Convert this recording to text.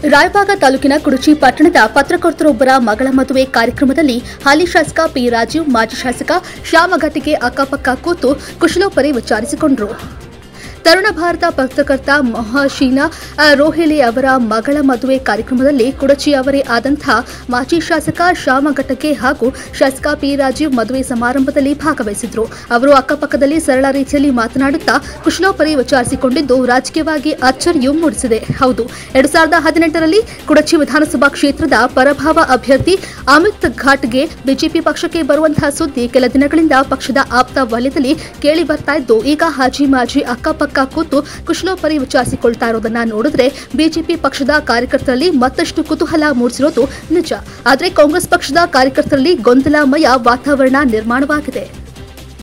ರಾಯಬಾಗ ತಾಲೂಕಿನ ಕುಡುಚಿ ಪಟ್ಟಣದ ಪತ್ರಕರ್ತರೊಬ್ಬರ ಮಗಳ ಮದುವೆ ಕಾರ್ಯಕ್ರಮದಲ್ಲಿ ಹಾಲಿ ಶಾಸಕ ಪಿ ರಾಜೀವ್ ಮಾಜಿ ಶಾಸಕ ಶ್ಯಾಮಘಟ್ಟಿಗೆ ಅಕ್ಕಪಕ್ಕ ಕೂತು ಕುಶಲೋಪರಿ ವಿಚಾರಿಸಿಕೊಂಡರು ತರುಣ ಭಾರತ ಪತ್ರಕರ್ತ ಮೊಹಶೀನಾ ಆ, ರೋಹಿಲಿ ಅವರ ಮಗಳ ಮದುವೆ ಕಾರ್ಯಕ್ರಮದಲ್ಲಿ ಕುಡಚಿ ಅವರೇ ಆದಂಥ ಮಾಜಿ ಶಾಸಕ ಶ್ಯಾಮಘಟ್ಟಕ್ಕೆ ಹಾಗೂ ಶಾಸಕ ಪಿ ರಾಜೀವ್ ಮದುವೆ ಸಮಾರಂಭದಲ್ಲಿ ಭಾಗವಹಿಸಿದ್ರು ಅವರು ಅಕ್ಕಪಕ್ಕದಲ್ಲಿ ಸರಳ ರೀತಿಯಲ್ಲಿ ಮಾತನಾಡುತ್ತಾ ಕುಶಲೋಪರಿ ವಿಚಾರಿಸಿಕೊಂಡಿದ್ದು ರಾಜಕೀಯವಾಗಿ ಅಚ್ಚರಿಯೂ ಮೂಡಿಸಿದೆ ಹೌದು ಎರಡು ಸಾವಿರದ ಹದಿನೆಂಟರಲ್ಲಿ ಕುಡಚಿ ವಿಧಾನಸಭಾ ಕ್ಷೇತ್ರದ ಪರಭಾವ ಅಭ್ಯರ್ಥಿ ಅಮಿತ್ ಘಾಟ್ಗೆ ಬಿಜೆಪಿ ಪಕ್ಷಕ್ಕೆ ಬರುವಂತಹ ಸುದ್ದಿ ಕೆಲ ದಿನಗಳಿಂದ ಪಕ್ಷದ ಆಪ್ತ ವಲಯದಲ್ಲಿ ಕೇಳಿ ಬರ್ತಾ ಇದ್ದು ಈಗ ಹಾಜಿ ಮಾಜಿ ಅಕ್ಕಪಕ್ಕ ಕೂತು ಕುಶಲೋಪರಿ ವಿಚಾರಿಸಿಕೊಳ್ತಾ ಇರೋದನ್ನ ನೋಡಿದ್ರೆ ಬಿಜೆಪಿ ಪಕ್ಷದ ಕಾರ್ಯಕರ್ತರಲ್ಲಿ ಮತ್ತಷ್ಟು ಕುತೂಹಲ ಮೂಡಿಸಿರೋದು ನಿಜ ಆದರೆ ಕಾಂಗ್ರೆಸ್ ಪಕ್ಷದ ಕಾರ್ಯಕರ್ತರಲ್ಲಿ ಗೊಂದಲಮಯ ವಾತಾವರಣ ನಿರ್ಮಾಣವಾಗಿದೆ